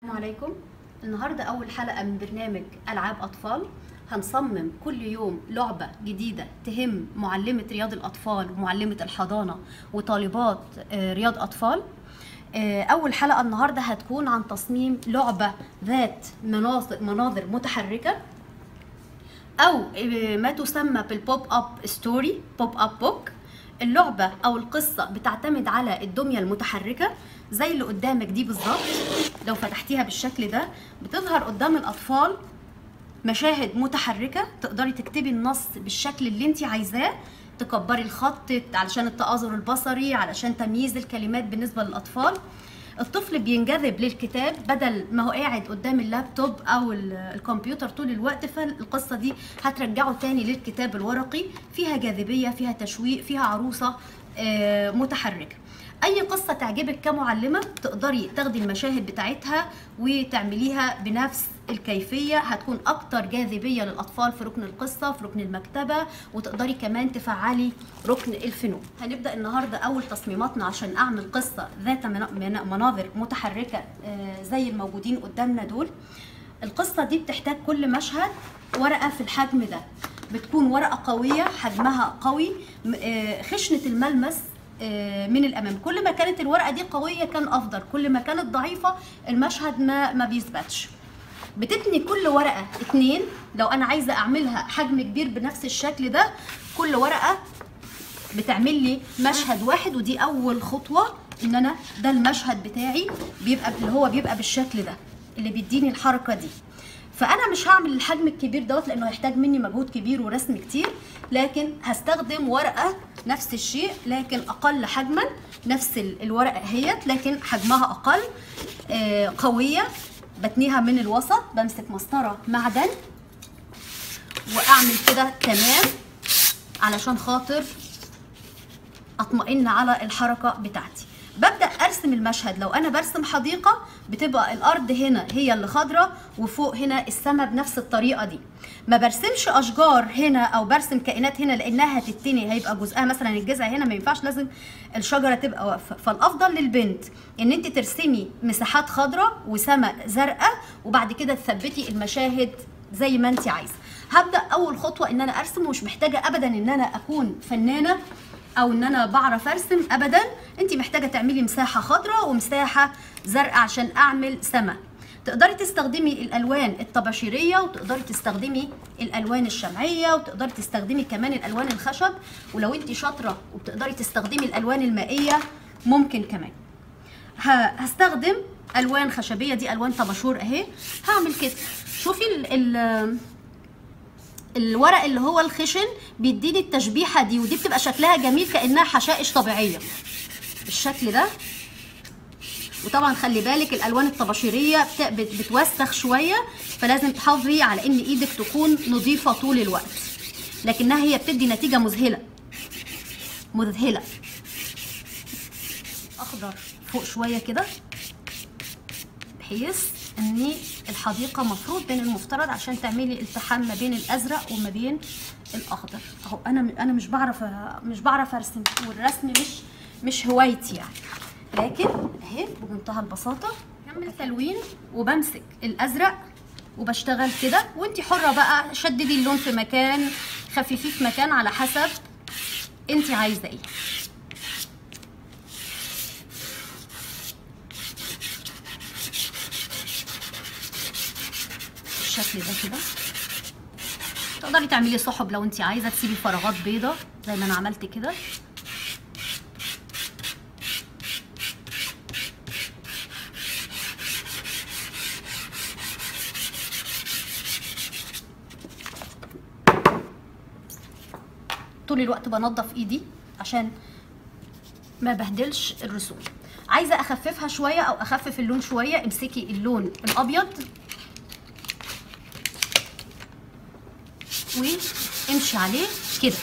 السلام عليكم النهاردة أول حلقة من برنامج ألعاب أطفال هنصمم كل يوم لعبة جديدة تهم معلمة رياض الأطفال ومعلمة الحضانة وطالبات آه، رياض أطفال آه، أول حلقة النهاردة هتكون عن تصميم لعبة ذات مناظر, مناظر متحركة او ما تسمى بالبوب اب ستوري بوب اب بوك اللعبة أو القصة بتعتمد على الدمية المتحركة زي اللي قدامك دي بالظبط لو فتحتيها بالشكل ده بتظهر قدام الأطفال مشاهد متحركة تقدري تكتبي النص بالشكل اللي انت عايزاه تكبري الخط علشان التآزر البصري علشان تمييز الكلمات بالنسبة للأطفال الطفل بينجذب للكتاب بدل ما هو قاعد قدام اللابتوب او ال- الكمبيوتر طول الوقت فالقصه دي هترجعه تاني للكتاب الورقي فيها جاذبيه فيها تشويق فيها عروسه آه، متحركه اي قصه تعجبك كمعلمه تقدري تاخدي المشاهد بتاعتها وتعمليها بنفس الكيفيه هتكون اكتر جاذبيه للاطفال في ركن القصه في ركن المكتبه وتقدري كمان تفعلي ركن الفنون هنبدا النهارده اول تصميماتنا عشان اعمل قصه ذات منا- منا- مناظر متحركه آه، زي الموجودين قدامنا دول القصه دي بتحتاج كل مشهد ورقه في الحجم ده بتكون ورقه قويه حجمها قوي م- آه، خشنه الملمس آه، من الامام كل ما كانت الورقه دي قويه كان افضل كل ما كانت ضعيفه المشهد ما ما بيثبتش بتتني كل ورقه اتنين لو انا عايزه اعملها حجم كبير بنفس الشكل ده كل ورقه بتعمل لي مشهد واحد ودي اول خطوه ان انا ده المشهد بتاعي بيبقى اللي هو بيبقى بالشكل ده اللي بيديني الحركه دي فانا مش هعمل الحجم الكبير دوت لانه هيحتاج مني مجهود كبير ورسم كتير لكن هستخدم ورقه نفس الشيء لكن اقل حجما نفس ال- الورقه اهيت لكن حجمها اقل آه، قويه بتنيها من الوسط بمسك مسطره معدن واعمل كده تمام علشان خاطر اطمئن على الحركه بتاعتي ببدا ارسم المشهد لو انا برسم حديقه بتبقى الارض هنا هي اللي خضراء وفوق هنا السماء بنفس الطريقه دي ما برسمش اشجار هنا او برسم كائنات هنا لانها هتتني هيبقى جزءها مثلا الجذع هنا ما ينفعش لازم الشجره تبقى واقفه فالافضل للبنت ان انت ترسمي مساحات خضراء وسماء زرقاء وبعد كده تثبتي المشاهد زي ما انت عايزه هبدا اول خطوه ان انا ارسم ومش محتاجه ابدا ان انا اكون فنانه او ان انا بعرف ارسم ابدا انت محتاجه تعملي مساحه خضراء ومساحه زرقاء عشان اعمل سما تقدري تستخدمي الالوان الطباشيريه وتقدري تستخدمي الالوان الشمعيه وتقدري تستخدمي كمان الالوان الخشب ولو انت شاطره وبتقدري تستخدمي الالوان المائيه ممكن كمان ه- هستخدم الوان خشبيه دي الوان طباشور اهي هعمل كده شوفي ال ال الورق اللي هو الخشن بيديني التشبيحه دي ودي بتبقى شكلها جميل كانها حشائش طبيعيه بالشكل ده وطبعا خلي بالك الالوان الطباشيريه بت- بت- بتوسخ شويه فلازم تحافظي على ان ايدك تكون نظيفه طول الوقت لكنها هي بتدي نتيجه مذهله مذهله اخضر فوق شويه كده بحيث ان الحديقه مفروض بين المفترض عشان تعملي التحام ما بين الازرق وما بين الاخضر اهو انا انا مش بعرف مش بعرف ارسم والرسم مش مش هوايتي يعني لكن اهي بمنتهى البساطه بعمل تلوين وبمسك الازرق وبشتغل كده وانت حره بقى شددي اللون في مكان خففيه في مكان على حسب انت عايزه ايه بالشكل ده كده تقدري تعملي سحب لو انت عايزه تسيبي فراغات بيضه زي ما انا عملت كده طول الوقت بنضف ايدي عشان ما بهدلش الرسوم عايزه اخففها شويه او اخفف اللون شويه امسكي اللون الابيض وامشي عليه كده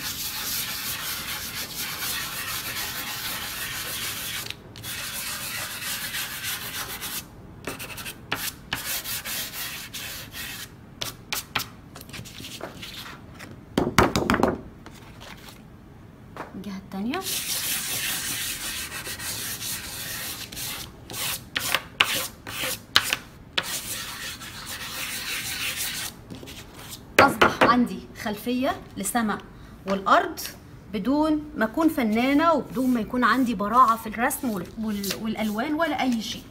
الجهة التانية عندي خلفيه للسماء والارض بدون ما اكون فنانه وبدون ما يكون عندي براعه في الرسم وال- وال- والالوان ولا اي شيء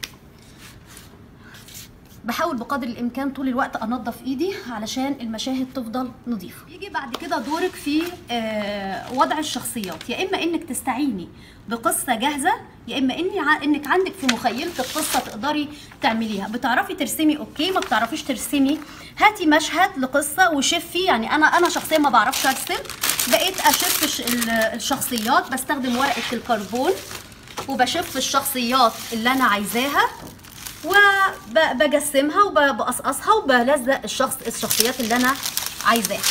بحاول بقدر الامكان طول الوقت انظف ايدي علشان المشاهد تفضل نظيفه يجي بعد كده دورك في آه، وضع الشخصيات يا اما انك تستعيني بقصه جاهزه يا اما اني ع- انك عندك في مخيلتك قصه تقدري تعمليها بتعرفي ترسمي اوكي ما بتعرفيش ترسمي هاتي مشهد لقصه وشفي يعني انا انا شخصيا ما بعرفش ارسم بقيت اشف الش- ال- الشخصيات بستخدم ورقه الكربون وبشف الشخصيات اللي انا عايزاها وبجسمها وبقصقصها وبلزق الشخص الشخصيات اللي انا عايزاها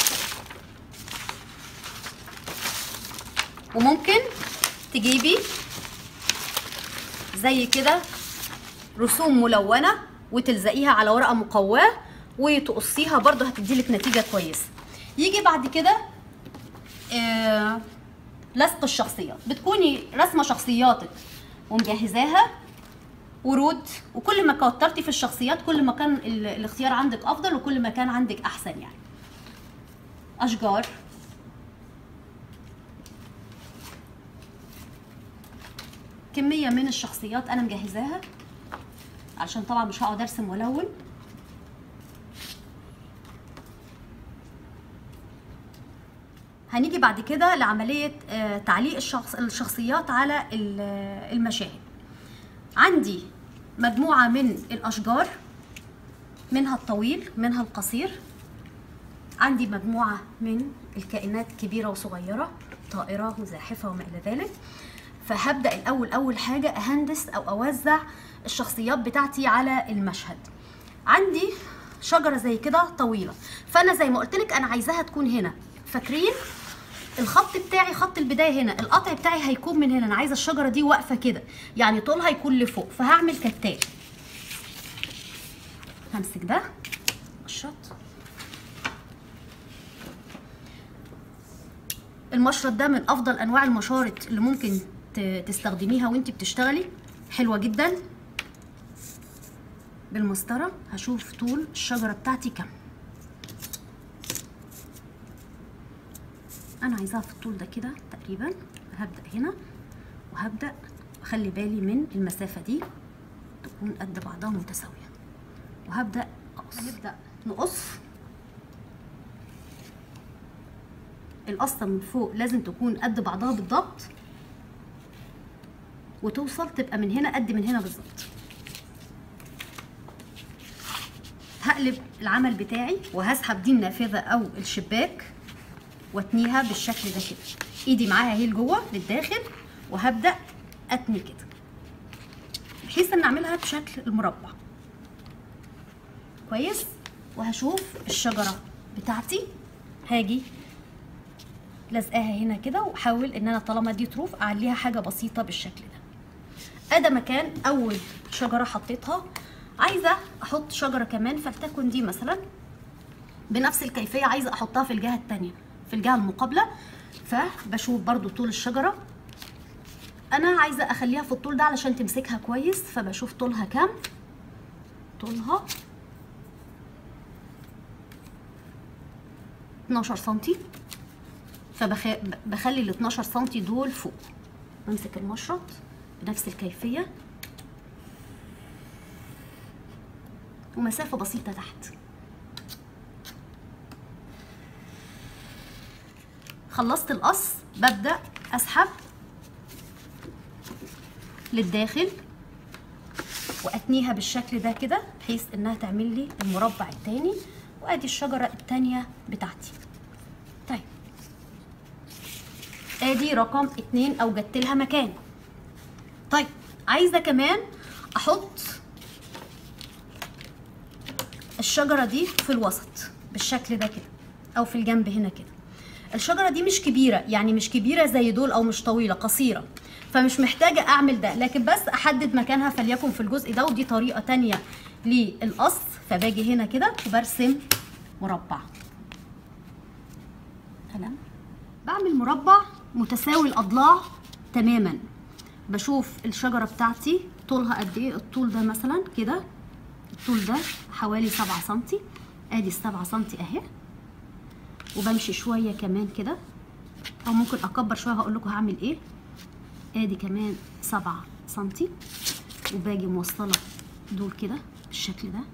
وممكن تجيبي زي كده رسوم ملونه وتلزقيها على ورقه مقواه وتقصيها برضو هتديلك نتيجه كويسه يجي بعد كده آه لصق الشخصيات بتكوني رسمه شخصياتك ومجهزاها ورود وكل ما كترتي في الشخصيات كل ما كان ال- الاختيار عندك افضل وكل ما كان عندك احسن يعني اشجار كميه من الشخصيات انا مجهزاها عشان طبعا مش هقعد ارسم والون هنيجي بعد كده لعمليه آه، تعليق الشخص الشخصيات على ال- المشاهد عندي مجموعة من الأشجار منها الطويل منها القصير عندي مجموعة من الكائنات كبيرة وصغيرة طائرة وزاحفة وما إلى ذلك فهبدأ الأول أول حاجة أهندس أو أوزع الشخصيات بتاعتي على المشهد عندي شجرة زي كده طويلة فأنا زي ما قلت لك أنا عايزاها تكون هنا فاكرين الخط بتاعي خط البدايه هنا القطع بتاعي هيكون من هنا انا عايزه الشجره دي واقفه كده يعني طولها يكون لفوق فهعمل كالتالي همسك ده مشط المشرط ده من افضل انواع المشارط اللي ممكن ت- تستخدميها وانت بتشتغلي حلوه جدا بالمسطره هشوف طول الشجره بتاعتي كام انا عايزاها في الطول ده كده تقريبا هبدا هنا وهبدا اخلي بالي من المسافه دي تكون قد بعضها متساويه وهبدا اقص هنبدا نقص القصه من فوق لازم تكون قد بعضها بالضبط وتوصل تبقى من هنا قد من هنا بالظبط هقلب العمل بتاعي وهسحب دي النافذه او الشباك واتنيها بالشكل ده كده ايدي معاها اهي لجوه للداخل وهبدا اتني كده بحيث ان اعملها بشكل المربع كويس وهشوف الشجره بتاعتي هاجي لازقاها هنا كده واحاول ان انا طالما دي طروف اعليها حاجه بسيطه بالشكل ده ادى مكان اول شجره حطيتها عايزه احط شجره كمان فلتكن دي مثلا بنفس الكيفيه عايزه احطها في الجهه التانية في الجهه المقابله فبشوف برضو طول الشجره انا عايزه اخليها في الطول ده علشان تمسكها كويس فبشوف طولها كام طولها 12 سنتي فبخلي ال 12 سنتي دول فوق بمسك المشرط بنفس الكيفيه ومسافه بسيطه تحت خلصت القص ببدأ أسحب للداخل وأتنيها بالشكل ده كده بحيث إنها تعمل لي المربع التاني وأدي الشجرة التانية بتاعتي طيب ادي رقم اتنين اوجدت لها مكان طيب عايزه كمان احط الشجره دي في الوسط بالشكل ده كده او في الجنب هنا كده الشجره دي مش كبيره يعني مش كبيره زي دول او مش طويله قصيره فمش محتاجه اعمل ده لكن بس احدد مكانها فليكن في الجزء ده ودي طريقه تانية للقص فباجي هنا كده وبرسم مربع تمام بعمل مربع متساوي الاضلاع تماما بشوف الشجره بتاعتي طولها قد ايه الطول ده مثلا كده الطول ده حوالي سبعة سنتي ادي السبعة سنتي اهي وبمشي شويه كمان كده او ممكن اكبر شويه هقول لكم هعمل ايه ادي كمان سبعة سنتي وباجي موصله دول كده بالشكل ده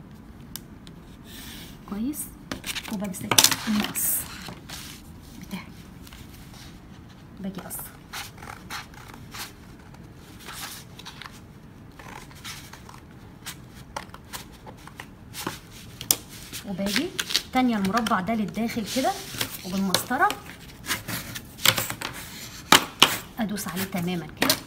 كويس وبمسك المقص بتاعي باجي اقصر وباجي تانية المربع ده للداخل كده وبالمسطرة ادوس عليه تماما كده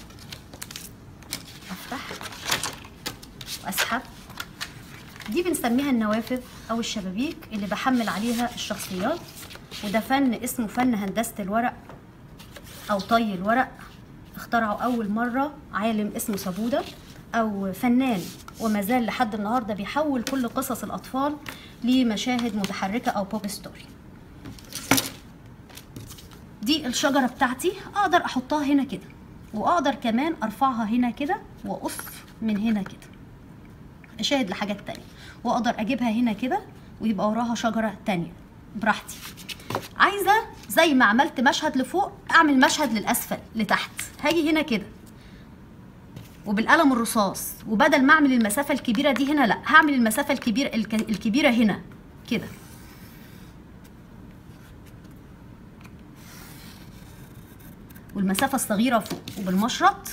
افتح واسحب دي بنسميها النوافذ او الشبابيك اللي بحمل عليها الشخصيات وده فن اسمه فن هندسة الورق او طي الورق اخترعه اول مرة عالم اسمه سابودا او فنان وما زال لحد النهارده بيحول كل قصص الاطفال لمشاهد متحركة او بوب ستوري دي الشجرة بتاعتي اقدر احطها هنا كده واقدر كمان ارفعها هنا كده واقص من هنا كده اشاهد لحاجات تانية واقدر اجيبها هنا كده ويبقى وراها شجرة تانية براحتي عايزة زي ما عملت مشهد لفوق اعمل مشهد للاسفل لتحت هاجي هنا كده وبالقلم الرصاص وبدل ما اعمل المسافة الكبيرة دي هنا لا هعمل المسافة الكبيرة الك- الكبيرة هنا كده والمسافة الصغيرة فوق وبالمشرط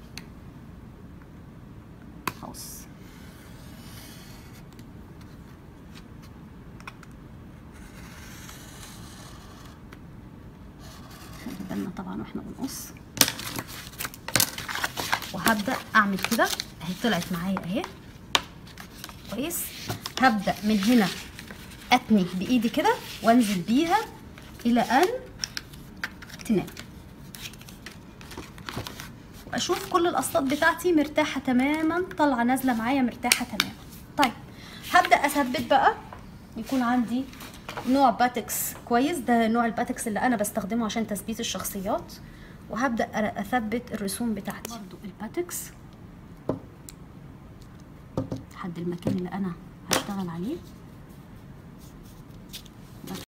خلاص خلي بالنا طبعا واحنا بنقص وهبدأ أعمل كده أهي طلعت معايا أهي كويس هبدأ من هنا أتني بإيدي كده وأنزل بيها إلى أن تنام واشوف كل القصات بتاعتي مرتاحه تماما طالعه نازله معايا مرتاحه تماما طيب هبدا اثبت بقى يكون عندي نوع باتكس كويس ده نوع الباتكس اللي انا بستخدمه عشان تثبيت الشخصيات وهبدا أ- اثبت الرسوم بتاعتي برضو الباتكس لحد المكان اللي انا هشتغل عليه